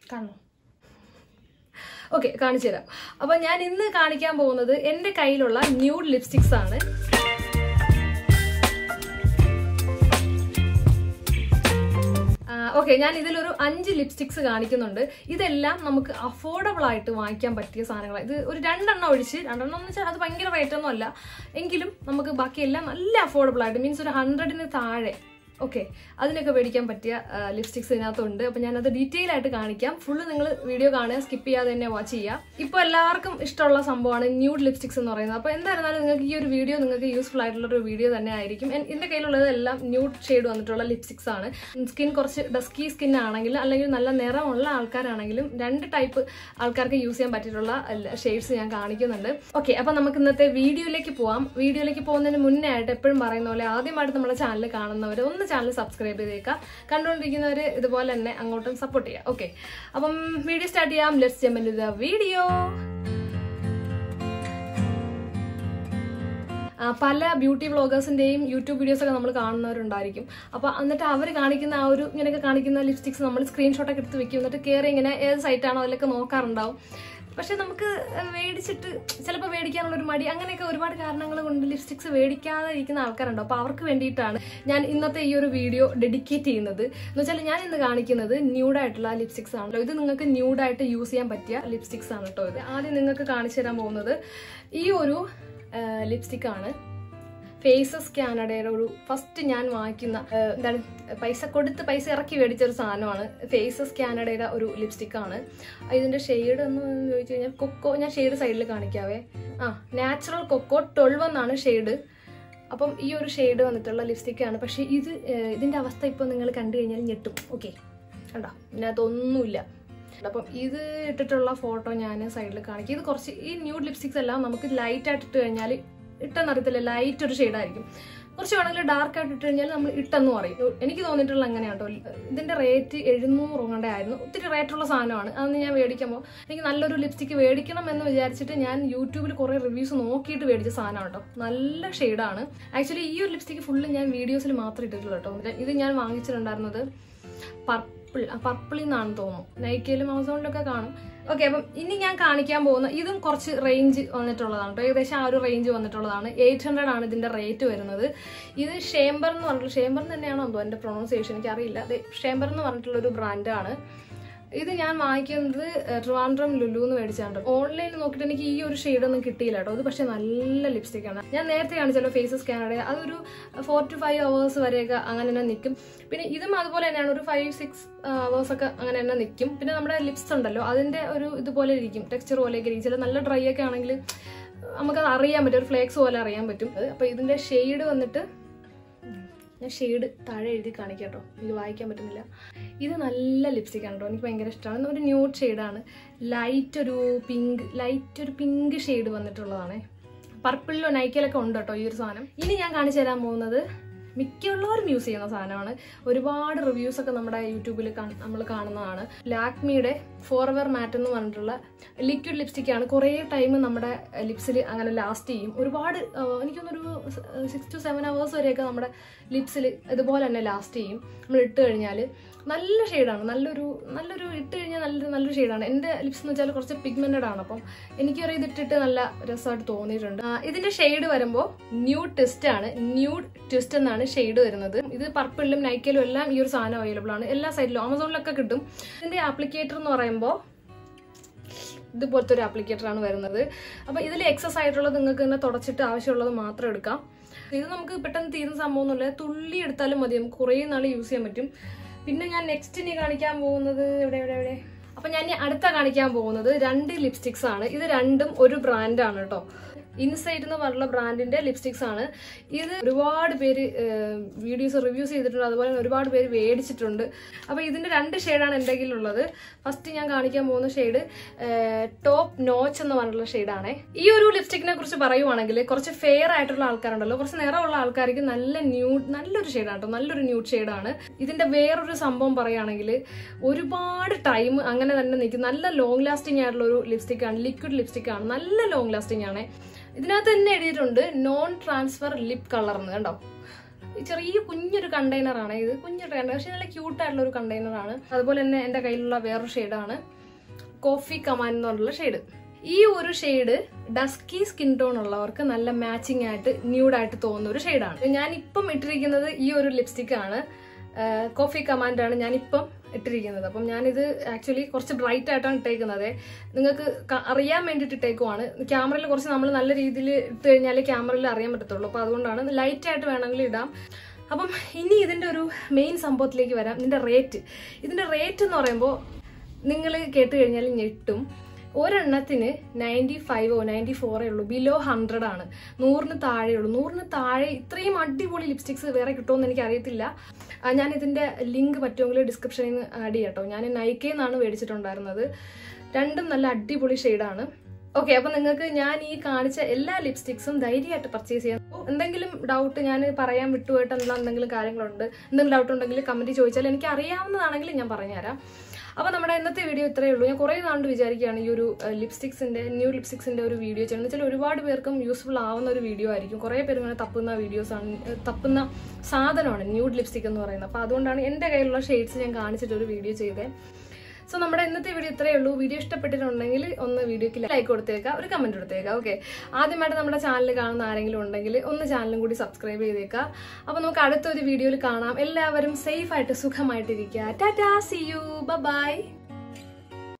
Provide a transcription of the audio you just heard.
കാണോ ഓക്കെ കാണിച്ചു തരാം അപ്പൊ ഞാൻ ഇന്ന് കാണിക്കാൻ പോകുന്നത് എന്റെ കയ്യിലുള്ള ന്യൂഡ് ലിപ്സ്റ്റിക്സ് ആണ് ഓക്കെ ഞാൻ ഇതിലൊരു അഞ്ച് ലിപ്സ്റ്റിക്സ് കാണിക്കുന്നുണ്ട് ഇതെല്ലാം നമുക്ക് അഫോർഡബിൾ ആയിട്ട് വാങ്ങിക്കാൻ പറ്റിയ സാധനങ്ങളാണ് ഇത് ഒരു രണ്ടെണ്ണം ഒഴിച്ച് രണ്ടെണ്ണം എന്ന് വെച്ചാൽ അത് ഭയങ്കര റേറ്റ് ഒന്നും അല്ല എങ്കിലും നമുക്ക് ബാക്കിയെല്ലാം നല്ല അഫോർഡബിൾ ആയിട്ട് മീൻസ് ഒരു ഹൺഡ്രഡിന് താഴെ ഓക്കെ അതിനൊക്കെ മേടിക്കാൻ പറ്റിയ ലിപ്സ്റ്റിക്സ് ഇതിനകത്തുണ്ട് അപ്പൊ ഞാനത് ഡീറ്റെയിൽ ആയിട്ട് കാണിക്കാം ഫുള്ള് നിങ്ങൾ വീഡിയോ കാണുക സ്കിപ്പ് ചെയ്യാതെ തന്നെ വാച്ച് ചെയ്യുക ഇപ്പോൾ എല്ലാവർക്കും ഇഷ്ടമുള്ള സംഭവമാണ് ന്യൂഡ് ലിപ്സ്റ്റിക്സ് എന്ന് പറയുന്നത് അപ്പോൾ എന്തായിരുന്നാലും നിങ്ങൾക്ക് ഈ ഒരു വീഡിയോ നിങ്ങൾക്ക് യൂസ്ഫുൾ ആയിട്ടുള്ള ഒരു വീഡിയോ തന്നെ ആയിരിക്കും എൻ- എൻ്റെ കയ്യിലുള്ളത് എല്ലാം ന്യൂഡ് ഷെയ്ഡ് വന്നിട്ടുള്ള ലിപ്സ്റ്റിക്സ് ആണ് സ്കിൻ കുറച്ച് ഡസ്കി സ്കിൻ ആണെങ്കിലും അല്ലെങ്കിൽ നല്ല നിറമുള്ള ആൾക്കാരാണെങ്കിലും രണ്ട് ടൈപ്പ് ആൾക്കാർക്ക് യൂസ് ചെയ്യാൻ പറ്റിയിട്ടുള്ള ഷെയ്ഡ്സ് ഞാൻ കാണിക്കുന്നുണ്ട് ഓക്കെ അപ്പൊ നമുക്ക് ഇന്നത്തെ വീഡിയോയിലേക്ക് പോവാം വീഡിയോയിലേക്ക് പോകുന്നതിന് മുന്നേ ആയിട്ട് എപ്പോഴും പറയുന്ന പോലെ ആദ്യമായിട്ട് നമ്മുടെ ചാനൽ കാണുന്നവർ ഒന്ന് ചാനൽ സബ്സ്ക്രൈബ് ചെയ്തേക്കാം കണ്ടുകൊണ്ടിരിക്കുന്നവർ ഇതുപോലെ തന്നെ അങ്ങോട്ടും സപ്പോർട്ട് ചെയ്യാം ഓക്കെ അപ്പം വീഡിയോ സ്റ്റാർട്ട് ചെയ്യാം ലെറ്റ്സ് ജമ്പ് ദ വീഡിയോ ആ, പല ബ്യൂട്ടി വ്ളോഗേഴ്സിന്റെയും യൂട്യൂബ് വീഡിയോസ് ഒക്കെ നമ്മൾ കാണുന്നവരുണ്ടായിരിക്കും അപ്പൊ എന്നിട്ട് അവർ കാണിക്കുന്ന ആ ഒരു ഇങ്ങനെയൊക്കെ കാണിക്കുന്ന ലിപ്സ്റ്റിക്സ് നമ്മൾ സ്ക്രീൻഷോട്ടൊക്കെ എടുത്ത് വെക്കും എന്നിട്ട് കയറി ഇങ്ങനെ ഏത് സൈറ്റാണോ അതിലൊക്കെ നോക്കാറുണ്ടാവും പക്ഷെ നമുക്ക് മേടിച്ചിട്ട് ചിലപ്പോൾ മേടിക്കാനുള്ള ഒരു മടി അങ്ങനെയൊക്കെ ഒരുപാട് കാരണങ്ങൾ കൊണ്ട് ലിപ്സ്റ്റിക്സ് മേടിക്കാതെ ഇരിക്കുന്ന ആൾക്കാരുണ്ടോ അപ്പോൾ അവർക്ക് വേണ്ടിയിട്ടാണ് ഞാൻ ഇന്നത്തെ ഈ ഒരു വീഡിയോ ഡെഡിക്കേറ്റ് ചെയ്യുന്നത് എന്ന് വെച്ചാൽ ഞാൻ ഇന്ന് കാണിക്കുന്നത് ന്യൂഡായിട്ടുള്ള ലിപ്സ്റ്റിക്സ് ആണല്ലോ ഇത് നിങ്ങൾക്ക് ന്യൂഡായിട്ട് യൂസ് ചെയ്യാൻ പറ്റിയ ലിപ്സ്റ്റിക്സ് ആണ് കേട്ടോ ഇത് ആദ്യം നിങ്ങൾക്ക് കാണിച്ചു തരാൻ പോകുന്നത് ഈ ഒരു ലിപ്സ്റ്റിക് ആണ് ഫേസസ് കാനഡയുടെ ഒരു ഫസ്റ്റ് ഞാൻ വാങ്ങിക്കുന്ന ആ, എന്താണ് പൈസ കൊടുത്ത് പൈസ ഇറക്കി മേടിച്ച ഒരു സാധനമാണ് ഫേസസ് കാനഡയുടെ ഒരു ലിപ്സ്റ്റിക് ആണ് ഇതിന്റെ ഷെയ്ഡ് എന്ന് ചോദിച്ചു കഴിഞ്ഞാൽ കൊക്കോ ഞാൻ ഷെയ്ഡ് സൈഡിൽ കാണിക്കാവേ ആ നാച്ചുറൽ കൊക്കോ ട്വൽവ് എന്നാണ് ഷെയ്ഡ് അപ്പം ഈ ഒരു ഷെയ്ഡ് വന്നിട്ടുള്ള ലിപ്സ്റ്റിക് ആണ് പക്ഷെ ഇത് ആ, ഇതിന്റെ അവസ്ഥ ഇപ്പോൾ നിങ്ങൾ കണ്ടു കഴിഞ്ഞാൽ ഞെട്ടും ഓക്കെ കണ്ടോ ഇതിനകത്തൊന്നുമില്ല അപ്പം ഇത് ഇട്ടിട്ടുള്ള ഫോട്ടോ ഞാൻ സൈഡിൽ കാണിക്കും ഇത് കുറച്ച് ഈ ന്യൂഡ് ലിപ്സ്റ്റിക്സ് എല്ലാം നമുക്ക് ലൈറ്റ് ആയിട്ട് ഇട്ട് കഴിഞ്ഞാൽ ഇട്ടെന്നറിയത്തില്ല ലൈറ്റ് ഒരു ഷെയ്ഡായിരിക്കും കുറച്ച് വേണമെങ്കിൽ ഡാർക്ക് ആയിട്ട് ഇട്ട് കഴിഞ്ഞാൽ നമ്മൾ ഇട്ടെന്ന് പറയും എനിക്ക് തോന്നിയിട്ടുള്ള അങ്ങനെയാണ് കേട്ടോ ഇതിന്റെ റേറ്റ് എഴുന്നൂറ് കൊണ്ടേ ആയിരുന്നു ഒത്തിരി റേറ്റുള്ള സാധനമാണ് അന്ന് ഞാൻ മേടിക്കുമ്പോൾ എനിക്ക് നല്ലൊരു ലിപ്സ്റ്റിക്ക് മേടിക്കണം എന്ന് വിചാരിച്ചിട്ട് ഞാൻ യൂട്യൂബിൽ കുറേ റിവ്യൂസ് നോക്കിയിട്ട് മേടിച്ച സാധനമാണ് കേട്ടോ നല്ല ഷെയ്ഡാണ് ആക്ച്വലി ഈ ഒരു ലിപ്സ്റ്റിക്ക് ഫുള്ള് ഞാൻ വീഡിയോസിൽ മാത്രമേ ഇട്ടിട്ടുള്ളൂ കേട്ടോ ഇത് ഞാൻ വാങ്ങിച്ചിട്ടുണ്ടായിരുന്നത് പർപ്പിൾ പർപ്പിളിൽ നിന്നാണ് തോന്നുന്നു നൈക്കയിലും ആമസോണിലൊക്കെ കാണും ഓക്കെ അപ്പം ഇനി ഞാൻ കാണിക്കാൻ പോകുന്ന ഇതും കുറച്ച് റേഞ്ച് വന്നിട്ടുള്ളതാണ് കേട്ടോ ഏകദേശം ആ ഒരു റേഞ്ച് വന്നിട്ടുള്ളതാണ് എയ്റ്റ് ഹൺഡ്രഡ് ആണ് ഇതിന്റെ റേറ്റ് വരുന്നത് ഇത് ഷേംബർ എന്ന് പറഞ്ഞിട്ടുള്ള ഷേംബർ തന്നെയാണോ എന്തോ എന്റെ പ്രൊണൗൺസിയേഷൻ എനിക്ക് അറിയില്ല അത് ഷേംബർ എന്ന് പറഞ്ഞിട്ടുള്ള ഒരു ബ്രാൻഡാണ് ഇത് ഞാൻ വാങ്ങിക്കുന്നത് ഏഹ്, ട്രിവാൻഡ്രം ലുലു എന്ന് മേടിച്ചാണ് ഓൺലൈനിൽ നോക്കിയിട്ട് എനിക്ക് ഈ ഒരു ഷെയ്ഡ് ഒന്നും കിട്ടിയില്ല കേട്ടോ ഇത് പക്ഷെ നല്ല ലിപ്സ്റ്റിക് ആണ് ഞാൻ നേരത്തെ കാണിച്ചല്ലോ ഫേസസ് സ്കാനറുടെ അതൊരു ഫോർ ടു ഫൈവ് അവേഴ്സ് വരെയൊക്കെ അങ്ങനെ തന്നെ നിൽക്കും പിന്നെ ഇതും അതുപോലെ തന്നെയാണ് ഒരു ഫൈവ് സിക്സ് അവേഴ്സ് ഒക്കെ അങ്ങനെ തന്നെ നിൽക്കും പിന്നെ നമ്മുടെ ലിപ്സ് ഉണ്ടല്ലോ അതിന്റെ ഒരു ഇതുപോലെ ഇരിക്കും ടെക്സ്ചർ പോലെയൊക്കെ ഇരിക്കും ചില നല്ല ഡ്രൈ ഒക്കെ ആണെങ്കിൽ നമുക്കത് അറിയാൻ പറ്റും ഒരു ഫ്ലേക്സ് പോലെ അറിയാൻ പറ്റും അപ്പൊ ഇതിന്റെ ഷെയ്ഡ് വന്നിട്ട് ഞാൻ ഷെയ്ഡ് താഴെ എഴുതി കാണിക്കാം കേട്ടോ ഇത് വായിക്കാൻ പറ്റുന്നില്ല ഇത് നല്ല ലിപ്സ്റ്റിക് ആണ് കേട്ടോ എനിക്ക് ഭയങ്കര ഇഷ്ടമാണ് ഒരു ന്യൂഡ് ഷെയ്ഡാണ് ലൈറ്റ് ഒരു പിങ്ക് ലൈറ്റ് ഒരു പിങ്ക് ഷെയ്ഡ് വന്നിട്ടുള്ളതാണ് പർപ്പിളിലോ നൈക്കയിലൊക്കെ ഉണ്ട് കേട്ടോ ഈ ഒരു സാധനം ഇനി ഞാൻ കാണിച്ചു തരാൻ പോകുന്നത് മിക്കുള്ളവരും യൂസ് ചെയ്യുന്ന സാധനമാണ് ഒരുപാട് റിവ്യൂസ് ഒക്കെ നമ്മുടെ യൂട്യൂബിൽ നമ്മൾ കാണുന്നതാണ് ലാക്മിയുടെ ഫോർവർ മാറ്റ് എന്ന് പറഞ്ഞിട്ടുള്ള ലിക്വിഡ് ലിപ്സ്റ്റിക് ആണ് കുറേ ടൈം നമ്മുടെ ലിപ്സിൽ അങ്ങനെ ലാസ്റ്റ് ചെയ്യും ഒരുപാട് ആ, എനിക്കൊന്നൊരു സിക്സ് ടു സെവൻ അവേഴ്സ് വരെയൊക്കെ നമ്മുടെ ലിപ്സിൽ ഇതുപോലെ തന്നെ ലാസ്റ്റ് ചെയ്യും നമ്മൾ ഇട്ട് കഴിഞ്ഞാൽ നല്ല ഷെയ്ഡാണ് നല്ലൊരു നല്ലൊരു ഇട്ട് കഴിഞ്ഞാൽ നല്ലൊരു നല്ലൊരു ഷെയ്ഡാണ് എൻ്റെ ലിപ്സ് എന്ന് വെച്ചാൽ കുറച്ച് പിഗ്മെന്റഡ് ആണ് അപ്പം എനിക്കറിയാം ഇത് ഇട്ടിട്ട് നല്ല രസമായിട്ട് തോന്നിയിട്ടുണ്ട് ആ, ഇതിന്റെ ഷെയ്ഡ് വരുമ്പോൾ ന്യൂഡ് ട്വിസ്റ്റ് ആണ് ന്യൂഡ് ട്വിസ്റ്റ് എന്നാണ് ഷെയ്ഡ് വരുന്നത് ഇത് പർപ്പിളിലും നൈക്കയിലും എല്ലാം ഈ ഒരു സാധനം അവൈലബിൾ ആണ് എല്ലാ സൈഡിലും ആമസോണിലൊക്കെ കിട്ടും ഇതിന്റെ ആപ്ലിക്കേറ്റർ എന്ന് പറയുമ്പോൾ ഇതുപോലത്തെ ഒരു ആപ്ലിക്കേറ്റർ ആണ് വരുന്നത് അപ്പൊ ഇതിൽ എക്സസ് ആയിട്ടുള്ളത് നിങ്ങൾക്ക് തന്നെ തുടച്ചിട്ട് ആവശ്യമുള്ളത് മാത്രം എടുക്കാം ഇത് നമുക്ക് പെട്ടെന്ന് തീരുന്ന സംഭവമൊന്നുമില്ല തുള്ളി എടുത്താലും മതി നമുക്ക് കുറേ നാൾ യൂസ് ചെയ്യാൻ പറ്റും പിന്നെ ഞാൻ നെക്സ്റ്റ് ഇനി കാണിക്കാൻ പോകുന്നത് എവിടെ എവിടെ എവിടെ അപ്പൊ ഞാൻ ഇനി അടുത്ത കാണിക്കാൻ പോകുന്നത് രണ്ട് ലിപ്സ്റ്റിക്സ് ആണ് ഇത് രണ്ടും ഒരു ബ്രാൻഡാണ് കേട്ടോ ഇൻസൈറ്റ് എന്ന് പറഞ്ഞുള്ള ബ്രാൻഡിന്റെ ലിപ്സ്റ്റിക്സ് ആണ് ഇത് ഒരുപാട് പേര് വീഡിയോസ് റിവ്യൂസ് ചെയ്തിട്ടുണ്ട് അതുപോലെ തന്നെ ഒരുപാട് പേര് മേടിച്ചിട്ടുണ്ട് അപ്പൊ ഇതിന്റെ രണ്ട് ഷെയ്ഡാണ് എൻ്റെ കയ്യിലുള്ളത് ഫസ്റ്റ് ഞാൻ കാണിക്കാൻ പോകുന്ന ഷെയ്ഡ് ടോപ്പ് നോച്ച് എന്ന് പറഞ്ഞിട്ടുള്ള ഷെയ്ഡാണ് ഈ ഒരു ലിപ്സ്റ്റിക്കിനെ കുറിച്ച് പറയുവാണെങ്കിൽ കുറച്ച് ഫെയർ ആയിട്ടുള്ള ആൾക്കാരുണ്ടല്ലോ കുറച്ച് നിറമുള്ള ആൾക്കാർക്ക് നല്ല ന്യൂഡ് നല്ലൊരു ഷെയ്ഡാണ് കേട്ടോ നല്ലൊരു ന്യൂഡ് ഷെയ്ഡാണ് ഇതിന്റെ വേറൊരു സംഭവം പറയുകയാണെങ്കിൽ ഒരുപാട് ടൈം അങ്ങനെ തന്നെ നിൽക്കും നല്ല ലോങ് ലാസ്റ്റിംഗ് ആയിട്ടുള്ള ഒരു ലിപ്സ്റ്റിക് ആണ് ലിക്വിഡ് ലിപ്സ്റ്റിക് ആണ് നല്ല ലോങ് ലാസ്റ്റിംഗ് ആണ് ഇതിനകത്ത് തന്നെ എഴുതിയിട്ടുണ്ട് നോൺ ട്രാൻസ്ഫർ ലിപ് കളർ എന്ന് കണ്ടോ ചെറിയ കുഞ്ഞൊരു കണ്ടെയ്നറാണ് ഇത് കുഞ്ഞൊരു കണ്ടെയ്നർ പക്ഷെ നല്ല ക്യൂട്ടായിട്ടുള്ള ഒരു കണ്ടെയ്നറാണ് അതുപോലെ തന്നെ എൻ്റെ കയ്യിലുള്ള വേറൊരു ഷെയ്ഡാണ് കോഫി കമാൻ എന്ന് പറഞ്ഞുള്ള ഷെയ്ഡ് ഈ ഒരു ഷെയ്ഡ് ഡസ്കി സ്കിൻ ടോൺ ഉള്ളവർക്ക് നല്ല മാച്ചിങ് ആയിട്ട് ന്യൂഡായിട്ട് തോന്നുന്ന ഒരു ഷെയ്ഡാണ് ഞാൻ ഇപ്പം ഇട്ടിരിക്കുന്നത് ഈ ഒരു ലിപ്സ്റ്റിക് ആണ് കോഫി കമാൻഡ് ആണ് ഞാൻ ഇപ്പം ഇട്ടിരിക്കുന്നത് അപ്പം ഞാനിത് ആക്ച്വലി കുറച്ച് ബ്രൈറ്റ് ആയിട്ടാണ് ഇട്ടേക്കുന്നത് നിങ്ങൾക്ക് ക- അറിയാൻ വേണ്ടിയിട്ട് ഇട്ടേക്കുവാണ് ക്യാമറയിൽ കുറച്ച് നമ്മൾ നല്ല രീതിയിൽ ഇട്ട് കഴിഞ്ഞാൽ ക്യാമറയിൽ അറിയാൻ പറ്റത്തുള്ളൂ അപ്പോൾ അതുകൊണ്ടാണ് ലൈറ്റ് ആയിട്ട് വേണമെങ്കിൽ ഇടാം അപ്പം ഇനി ഇതിൻ്റെ ഒരു മെയിൻ സംഭവത്തിലേക്ക് വരാം ഇതിൻ്റെ റേറ്റ് ഇതിൻ്റെ റേറ്റ് എന്ന് പറയുമ്പോൾ നിങ്ങൾ കേട്ട് കഴിഞ്ഞാൽ ഞെട്ടും ഒരെണ്ണത്തിന് നയൻറ്റി ഫൈവോ നയൻറ്റി ഫോറേ ഉള്ളൂ ബിലോ ഹൺഡ്രഡ് ആണ് നൂറിന് താഴെ ഉള്ളൂ നൂറിന് താഴെ ഇത്രയും അടിപൊളി ലിപ്സ്റ്റിക്സ് വേറെ കിട്ടുമെന്ന് എനിക്ക് അറിയത്തില്ല ആ, ഞാൻ ഇതിന്റെ ലിങ്ക് പറ്റുമെങ്കിൽ ഡിസ്ക്രിപ്ഷനിൽ നിന്ന് ആഡ് ചെയ്യാം കേട്ടോ ഞാൻ നൈക്കയിൽ നിന്നാണ് മേടിച്ചിട്ടുണ്ടായിരുന്നത് രണ്ടും നല്ല അടിപൊളി ഷെയ്ഡാണ് ഓക്കെ അപ്പൊ നിങ്ങൾക്ക് ഞാൻ ഈ കാണിച്ച എല്ലാ ലിപ്സ്റ്റിക്സും ധൈര്യമായിട്ട് പർച്ചേസ് ചെയ്യാം ഓ, എന്തെങ്കിലും ഡൗട്ട് ഞാൻ പറയാൻ വിട്ടുപോയിട്ടുള്ള എന്തെങ്കിലും കാര്യങ്ങളുണ്ട് എന്തെങ്കിലും ഡൗട്ട് ഉണ്ടെങ്കിൽ കമന്റ് ചോദിച്ചാൽ എനിക്ക് അറിയാവുന്നതാണെങ്കിൽ ഞാൻ പറഞ്ഞുതരാം അപ്പൊ നമ്മുടെ ഇന്നത്തെ വീഡിയോ ഇത്രയേ ഉള്ളൂ ഞാൻ കുറേ നാളുകൊണ്ട് വിചാരിക്കുകയാണ് ഈ ഒരു ലിപ്സ്റ്റിക്സിന്റെ ന്യൂ ലിപ്സ്റ്റിക്സിന്റെ ഒരു വീഡിയോ ചെയ്യണം വെച്ചാൽ ഒരുപാട് പേർക്കും യൂസ്ഫുൾ ആവുന്ന ഒരു വീഡിയോ ആയിരിക്കും കുറേ പേര് ഇങ്ങനെ തപ്പുന്ന വീഡിയോസ് ആണ് ഏഹ് തപ്പുന്ന സാധനമാണ് ന്യൂഡ് ലിപ്സ്റ്റിക് എന്ന് പറയുന്നത് അപ്പൊ അതുകൊണ്ടാണ് എന്റെ കയ്യിലുള്ള ഷെയ്ഡ്സ് ഞാൻ കാണിച്ചിട്ട് ഒരു വീഡിയോ ചെയ്തത് സോ നമ്മുടെ ഇന്നത്തെ വീഡിയോ ഇത്രയേ ഉള്ളൂ വീഡിയോ ഇഷ്ടപ്പെട്ടിട്ടുണ്ടെങ്കിൽ ഒന്ന് വീഡിയോക്ക് ലൈക്ക് കൊടുത്തേക്കാം ഒരു കമന്റ് കൊടുത്തേക്കാം ഓക്കെ ആദ്യമായിട്ട് നമ്മുടെ ചാനൽ കാണുന്ന ആരെങ്കിലും ഉണ്ടെങ്കിൽ ഒന്ന് ചാനലും കൂടി സബ്സ്ക്രൈബ് ചെയ്തേക്കാം അപ്പൊ നമുക്ക് അടുത്തൊരു വീഡിയോയിൽ കാണാം എല്ലാവരും സേഫ് ആയിട്ട് സുഖമായിട്ടിരിക്കുക ടാറ്റാ സി യു ബൈ